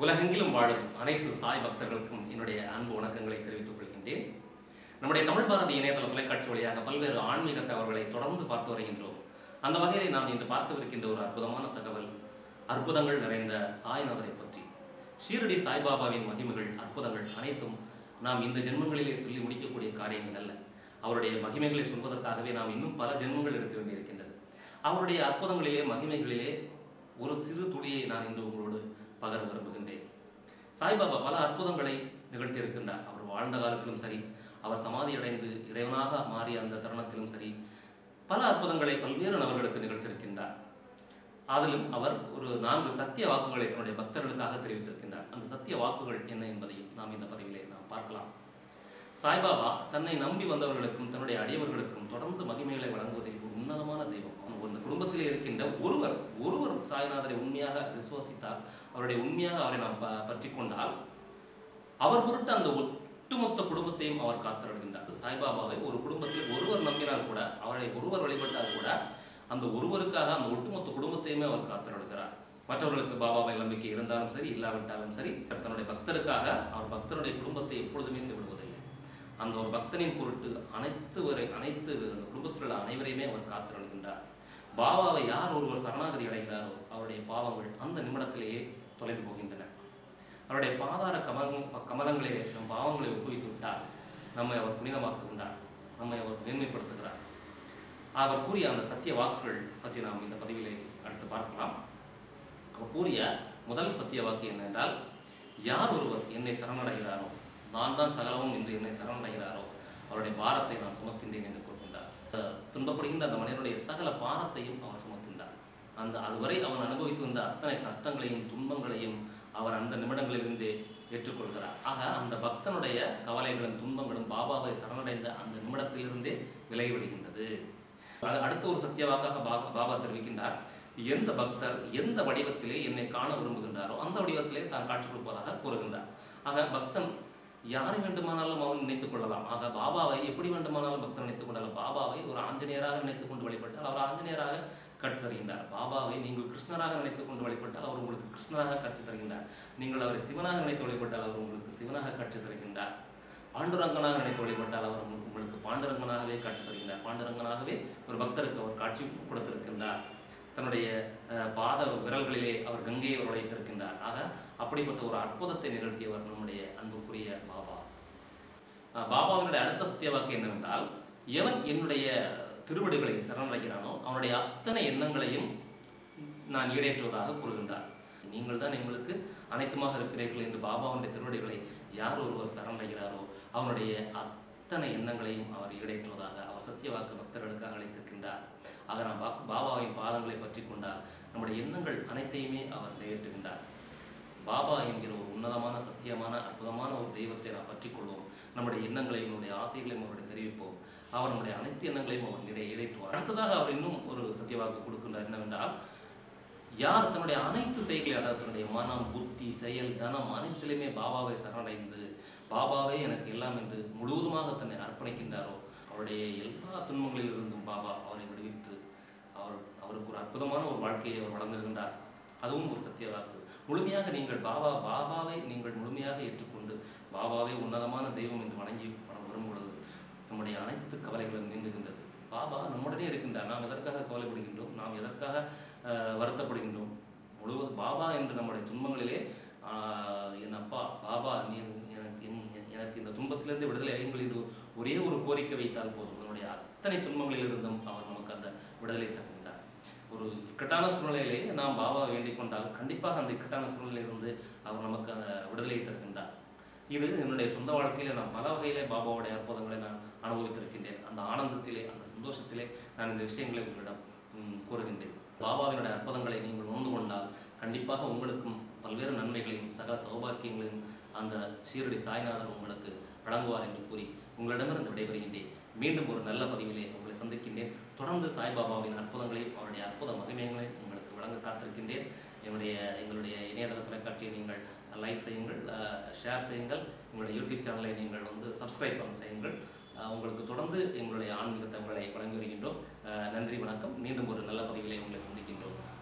உலகெங்கிலும் வாழும் அனைத்து சாய் பக்தர்களுக்கும் என்னுடைய அன்பு வணக்கங்களை தெரிவித்துக் கொள்கின்றேன் நம்முடைய தமிழ் பாரதி இணையதள தொலைக்காட்சி வழியாக பல்வேறு ஆன்மீக தகவல்களை தொடர்ந்து பார்த்து வருகின்றோம் அந்த வகையிலே நாம் இன்று பார்க்கவிருக்கின்ற ஒரு அற்புதமான தகவல் அற்புதங்கள் நிறைந்த சாய்நாதரை பற்றி ஷீரடி சாய்பாபாவின் மகிமைகள் அற்புதங்கள் அனைத்தும் நாம் இந்த ஜென்மங்களிலே சொல்லி முடிக்கக்கூடிய காரியங்கள் அல்ல அவருடைய மகிமைகளை சொல்வதற்காகவே நாம் இன்னும் பல ஜென்மங்கள் எடுக்க வேண்டியிருக்கின்றது அவருடைய அற்புதங்களிலே மகிமைகளிலே ஒரு சிறு துளியை நான் இன்று உங்களோடு பகர விரும்புகின்றேன் சாய்பாபா பல அற்புதங்களை நிகழ்த்தியிருக்கின்றார் அவர் வாழ்ந்த காலத்திலும் சரி அவர் சமாதி அடைந்து இறைவனாக மாறிய அந்த தருணத்திலும் சரி பல அற்புதங்களை பல்வேறு நபர்களுக்கு நிகழ்த்தியிருக்கின்றார் அதிலும் அவர் ஒரு நான்கு சத்திய வாக்குகளை தன்னுடைய பக்தர்களுக்காக தெரிவித்திருக்கின்றார் அந்த சத்திய வாக்குகள் என்ன என்பதையும் நாம் இந்த பதிவிலே நாம் பார்க்கலாம் சாய்பாபா தன்னை நம்பி வந்தவர்களுக்கும் தன்னுடைய அடியவர்களுக்கும் தொடர்ந்து மகிமைகளை வழங்குவதில் ஒரு உன்னதமான தெய்வம் அவன் ஒரு குடும்பத்திலே இருக்கின்ற ஒருவர் ஒருவர் சாய்நாதரை உண்மையாக விசுவாசித்தால் அவருடைய உண்மையாக அவரை நாம் ப பற்றி கொண்டால் அவர் பொருட்டு அந்த ஒட்டுமொத்த குடும்பத்தையும் அவர் காத்திருக்கின்றார் சாய்பாபாவை ஒரு குடும்பத்தில் ஒருவர் நம்பினால் கூட அவரை ஒருவர் வழிபட்டால் கூட அந்த ஒருவருக்காக அந்த ஒட்டுமொத்த குடும்பத்தையுமே அவர் காத்திருக்கிறார் மற்றவர்களுக்கு பாபாவை நம்பிக்கை இருந்தாலும் சரி இல்லாவிட்டாலும் சரி தன்னுடைய பக்தருக்காக அவர் பக்தருடைய குடும்பத்தை எப்பொழுதுமே கைவிடுவதில்லை அந்த ஒரு பக்தனின் பொருட்டு அனைத்து வரை அனைத்து அந்த குடும்பத்தில் உள்ள அனைவரையுமே அவர் காத்திருக்கின்றார் பாபாவை யார் ஒருவர் சரணாகதி அடைகிறாரோ அவருடைய பாவங்கள் அந்த நிமிடத்திலேயே தொலைந்து போகின்றன அவருடைய பாதார கமலம் கமலங்களிலே நம் பாவங்களை ஒப்புவித்து விட்டால் நம்மை அவர் புனிதமாக்குகின்றார் நம்மை அவர் மேன்மைப்படுத்துகிறார் அவர் கூறிய அந்த சத்திய வாக்குகள் பற்றி நாம் இந்த பதிவிலே அடுத்து பார்க்கலாம் அவர் கூறிய முதல் சத்திய வாக்கு என்னவென்றால் யார் ஒருவர் என்னை சரணடைகிறாரோ நான் தான் சகலவும் என்று என்னை சரணடைகிறாரோ அவருடைய பாரத்தை நான் சுமக்கின்றேன் என்று கூறுகின்றார் அஹ் துன்பப்படுகின்ற அந்த மனிதனுடைய சகல பாரத்தையும் அவர் சுமக்கின்றார் அந்த அதுவரை அவன் அனுபவித்து வந்த அத்தனை கஷ்டங்களையும் துன்பங்களையும் அவர் அந்த நிமிடங்களிலிருந்தே ஏற்றுக்கொள்கிறார் ஆக அந்த பக்தனுடைய கவலைகளும் துன்பங்களும் பாபாவை சரணடைந்த அந்த நிமிடத்திலிருந்தே விலகிவிடுகின்றது அது அடுத்த ஒரு சத்திய வாக்காக பாபா பாபா தெரிவிக்கின்றார் எந்த பக்தர் எந்த வடிவத்திலே என்னை காண விரும்புகின்றாரோ அந்த வடிவத்திலே தான் காட்சி கொடுப்பதாக கூறுகின்றார் ஆக பக்தன் யாரை வேண்டுமானாலும் அவன் நினைத்துக் கொள்ளலாம் ஆக பாபாவை எப்படி வேண்டுமானாலும் பக்தன் நினைத்துக் கொள்ளலாம் பாபாவை ஒரு ஆஞ்சநேயராக நினைத்துக் கொண்டு வழிபட்டால் அவர் ஆஞ்சநேயராக காட்சி தருகின்றார் பாபாவை நீங்கள் கிருஷ்ணராக நினைத்துக் கொண்டு வழிபட்டால் அவர் உங்களுக்கு கிருஷ்ணராக காட்சி தருகின்றார் நீங்கள் அவரை சிவனாக நினைத்து வழிபட்டால் அவர் உங்களுக்கு சிவனாக காட்சி தருகின்றார் பாண்டுரங்கனாக நினைத்து வழிபட்டால் அவர் உங்க- உங்களுக்கு பாண்டுரங்கனாகவே காட்சி தருகின்றார் பாண்டுரங்கனாகவே ஒரு பக்தருக்கு அவர் காட்சி கொடுத்திருக்கின்றார் தன்னுடைய அஹ், பாத விரல்களிலே அவர் கங்கையை அவர் வைத்திருக்கின்றார் ஆக அப்படிப்பட்ட ஒரு அற்புதத்தை நிகழ்த்தியவர் நம்முடைய அன்புக்குரிய பாபா அஹ், பாபாவினுடைய அடுத்த சத்திய வாக்கு என்னவென்றால் எவன் என்னுடைய திருவடிகளை சரணடைகிறானோ அவனுடைய அத்தனை எண்ணங்களையும் நான் ஈடேற்றுவதாக கூறுகின்றார் நீங்கள் தான் எங்களுக்கு அனைத்துமாக இருக்கிறீர்கள் என்று பாபாவுடைய திருவடிகளை யார் ஒருவர் சரணடைகிறாரோ அவனுடைய அத்தனை எண்ணங்களையும் அவர் ஈடேற்றுவதாக அவர் சத்தியவாக்கு பக்தர்களுக்காக அழைத்திருக்கின்றார் ஆக நாம் பாக்- பாபாவின் பாதங்களை பற்றி கொண்டால் நம்முடைய எண்ணங்கள் அனைத்தையுமே அவர் நிறைவேற்றுகின்றார் பாபா என்கிற ஒரு உன்னதமான சத்தியமான அற்புதமான ஒரு தெய்வத்தை நாம் பற்றிக் கொள்வோம் நம்முடைய எண்ணங்களையும் நம்முடைய ஆசைகளையும் அவருடைய தெரிவிப்போம் அவர் நம்முடைய அனைத்து எண்ணங்களையும் அவர் இடை இடைத்துவார் அடுத்ததாக அவர் இன்னும் ஒரு சத்தியவாக்கு கொடுக்கின்றார் என்னவென்றால் யார் தன்னுடைய அனைத்து செயல்களை அதாவது தன்னுடைய மனம் புத்தி செயல் தனம் அனைத்திலுமே பாபாவை சரணடைந்து பாபாவே எனக்கு எல்லாம் என்று முழுவதுமாக தன்னை அர்ப்பணிக்கின்றாரோ அவருடைய எல்லா துன்பங்களிலிருந்தும் பாபா அவரை விடுவித்து அவர் அவருக்கு ஒரு அற்புதமான ஒரு வாழ்க்கையை அவர் வழங்குகின்றார் அதுவும் ஒரு சத்திய வாக்கு முழுமையாக நீங்கள் பாபா பாபாவை நீங்கள் முழுமையாக ஏற்றுக்கொண்டு பாபாவை உன்னதமான தெய்வம் என்று வணங்கி வண- வரும் பொழுது நம்முடைய அனைத்து கவலைகளும் நீங்குகின்றது பாபா நம்முடனே இருக்கின்றார் நாம் எதற்காக கவலைப்படுகின்றோம் நாம் எதற்காக அஹ், வருத்தப்படுகின்றோம் முழுவது பாபா என்று நம்முடைய துன்பங்களிலே ஆஹ், என் அப்பா பாபா நீ எனக்கு என்- எனக்கு இந்த துன்பத்திலிருந்து விடுதலை அடையுங்கள் என்று ஒரே ஒரு கோரிக்கை வைத்தால் போதும் நம்முடைய அத்தனை துன்பங்களிலிருந்தும் அவர் நமக்கு அந்த விடுதலை தருகின்றார் ஒரு இக்கட்டான சூழ்நிலையிலே நாம் பாபா வேண்டிக் கொண்டால் கண்டிப்பாக அந்த இக்கட்டான சூழ்நிலையிலிருந்து அவர் நமக்கு அந்த விடுதலை தருகின்றார் இது என்னுடைய சொந்த வாழ்க்கையில நான் பல வகையிலே பாபாவுடைய அற்புதங்களை நான் அனுபவித்திருக்கின்றேன் அந்த ஆனந்தத்திலே அந்த சந்தோஷத்திலே நான் இந்த விஷயங்களை உங்களிடம் ம், கூறுகின்றேன் பாபாவினுடைய அற்புதங்களை நீங்கள் உணர்ந்து கொண்டால் கண்டிப்பாக உங்களுக்கும் பல்வேறு நன்மைகளையும் சகல சௌபாக்கியங்களையும் அந்த சீரடி சாய்நாதர் உங்களுக்கு வழங்குவார் என்று கூறி உங்களிடமிருந்து விடைபெறுகின்றேன் மீண்டும் ஒரு நல்ல பதிவிலே உங்களை சந்திக்கின்றேன் தொடர்ந்து சாய்பாபாவின் அற்புதங்களையும் அவருடைய அற்புத மகிமைகளையும் உங்களுக்கு வழங்க காத்திருக்கின்றேன் என்னுடைய எங்களுடைய இணையதள தொலைக்காட்சியை நீங்கள் லைக் செய்யுங்கள் ஷேர் செய்யுங்கள் எங்களுடைய யூடியூப் சேனலை நீங்கள் வந்து சப்ஸ்கிரைப் பண்ண செய்யுங்கள் அஹ், உங்களுக்கு தொடர்ந்து எங்களுடைய ஆன்மீக தகவல்களை வழங்கி வருகின்றோம் அஹ், நன்றி வணக்கம் மீண்டும் ஒரு நல்ல பதிவிலே உங்களை சந்திக்கின்றோம்